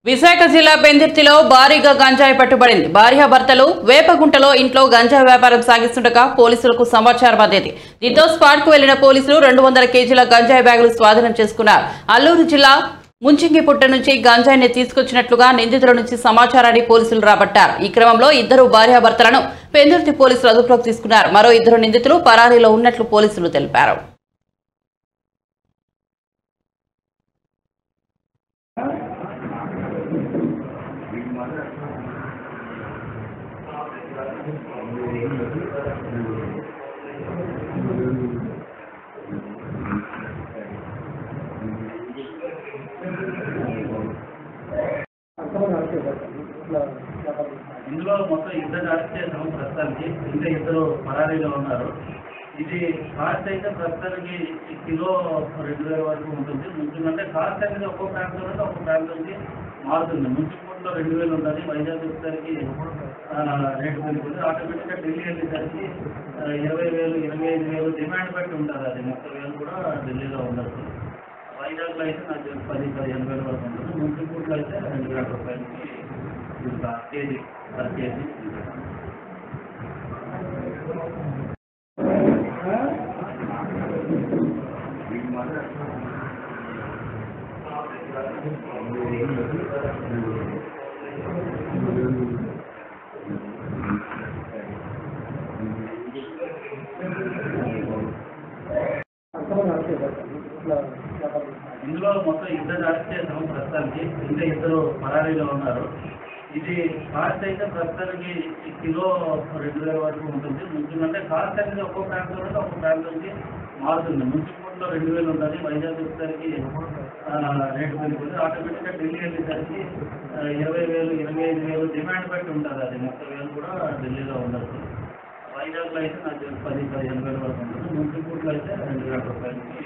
విశాఖ జిల్లా పెందుర్తిలో భారీగా గంజాయి పట్టుబడింది భార్యాభర్తలు వేపగుంటలో ఇంట్లో గంజాయి వ్యాపారం సాగిస్తుండగా పోలీసులకు సమాచారం అందింది దీంతో స్పాట్ కు వెళ్లిన పోలీసులు రెండు వందల కేజీల గంజాయి బ్యాగులు స్వాధీనం చేసుకున్నారు అల్లూరు జిల్లా ముంచింగిపుట్ట నుంచి గంజాయిని తీసుకొచ్చినట్లుగా నిందితుల నుంచి సమాచారాన్ని పోలీసులు రాబట్టారు ఈ క్రమంలో ఇద్దరు భార్యాభర్తలను పెందుర్తి పోలీసులు అదుపులోకి తీసుకున్నారు మరో ఇద్దరు నిందితులు పరారీలో ఉన్నట్లు పోలీసులు తెలిపారు ఇందులో మొత్తం ఇద్దరు అరెస్ట్ చేసాము ప్రస్తుతానికి ఇంకా ఇద్దరు పరారీలో ఉన్నారు ఇది కాస్ట్ అయితే ప్రస్తుతానికి ఈ కిలో రెండు వేల వరకు ఉంటుంది ముందుకంటే కాస్ట్ అనేది ఒక్కో ప్రాంతం నుండి ఒక్కో ప్రాంతానికి మారుతుంది ముంచుకోట్లో రెండు వేలు ఉంటుంది వైజాగ్ వచ్చేసరికి ఆ, రేటు పెరుగుతుంది ఆటోమేటిక్గా ఢిల్లీ వెళ్ళేసరికి ఆ, ఇరవై వేలు ఇరవై ఐదు వేలు డిమాండ్ బట్టి ఉంటుంది అది ముప్పై వేలు కూడా ఢిల్లీలో ఉండదు వైజాగ్లో అయితే నాకు తెలిసి పది పదిహేను వేల వరకు ఉంటుంది ముంచుకోట్లో అయితే రెండు వేల రూపాయలకి ఇంకా కేజీ పర్ కేజీ ఇందులో మొత్తం ఇద్దరు అరెస్ట్ చేసాము ప్రస్తుతానికి ఇంకా ఇద్దరు పరారీలో ఉన్నారు ఇది కాస్ట్ అయితే ప్రస్తుతానికి ఈ కిలో రెండు వేల వరకు ఉంటుంది ముందుకంటే కాస్ట్ అనేది ఒక్కో ప్రాంతం నుండి ఒక్కో ప్రాంతానికి మారుతుంది ముంచుకోట్లో రెండు వేలు ఉంటుంది వైజాగ్ వచ్చేసరికి ఆ, రేటు పెరుగుతుంది ఆటోమేటిక్గా ఢిల్లీ వెళ్ళేసరికి ఆ, ఇరవై వేలు ఇరవై ఐదు వేలు డిమాండ్ బట్టి ఉంటుంది అది ముప్పై వేలు కూడా ఢిల్లీలో ఉండదు వైజాగ్లో అయితే నాకు తెలిసి పది పదిహేను వేల వరకు ఉంటుంది ముంచుకోట్లో అయితే రెండు వేల రూపాయలకి